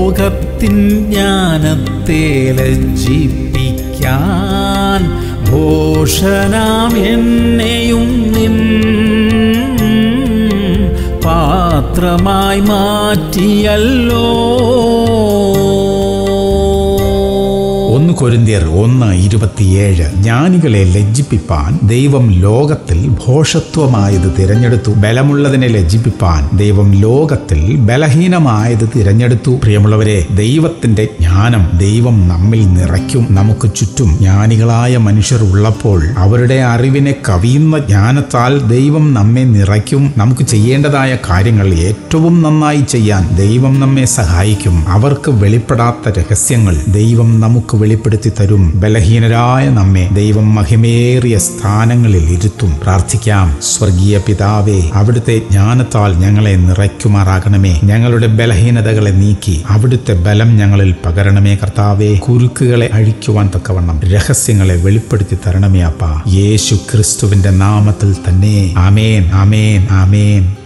ലോകത്തിൻ ജ്ഞാനത്തെ ലജ്ജിപ്പിക്കാൻ ഭോഷനാം എന്നെയും നിൻ പാത്രമായി മാറ്റിയല്ലോ ഒന്ന് കൊരിന്തിയർ ഒന്ന് ഇരുപത്തിയേഴ് ജ്ഞാനികളെ ലജ്ജിപ്പിപ്പാൻ ദൈവം ലോകത്തിൽ ഭോഷത്വമായത് തിരഞ്ഞെടുത്തു ബലമുള്ളതിനെ ലജ്ജിപ്പിപ്പാൻ ദൈവം ലോകത്തിൽ ബലഹീനമായത് തിരഞ്ഞെടുത്തു പ്രിയമുള്ളവരെ ദൈവത്തിന്റെ ജ്ഞാനം ദൈവം നമ്മിൽ നിറയ്ക്കും നമുക്ക് ചുറ്റും ജ്ഞാനികളായ മനുഷ്യർ ഉള്ളപ്പോൾ അവരുടെ അറിവിനെ കവിയുന്ന ജ്ഞാനത്താൽ ദൈവം നമ്മെ നിറയ്ക്കും നമുക്ക് ചെയ്യേണ്ടതായ കാര്യങ്ങൾ ഏറ്റവും നന്നായി ചെയ്യാൻ ദൈവം നമ്മെ സഹായിക്കും അവർക്ക് വെളിപ്പെടാത്ത രഹസ്യങ്ങൾ ദൈവം നമുക്ക് വെളിപ്പെടുത്തി തരും ബലഹീനരായ നമ്മെ ദൈവം മഹിമേറിയ സ്ഥാനങ്ങളിൽ ഇരുത്തും പ്രാർത്ഥിക്കാം സ്വർഗീയ പിതാവേ അവിടുത്തെ ജ്ഞാനത്താൽ ഞങ്ങളെ നിറയ്ക്കുമാറാകണമേ ഞങ്ങളുടെ ബലഹീനതകളെ നീക്കി അവിടുത്തെ ബലം ഞങ്ങളിൽ പകരണമേ കർത്താവേ കുരുക്കുകളെ അഴിക്കുവാൻ തക്കവണ്ണം രഹസ്യങ്ങളെ വെളിപ്പെടുത്തി തരണമേ അപ്പ യേശു ക്രിസ്തുവിന്റെ നാമത്തിൽ തന്നെ ആമേൻ ആമേൻ ആമേൻ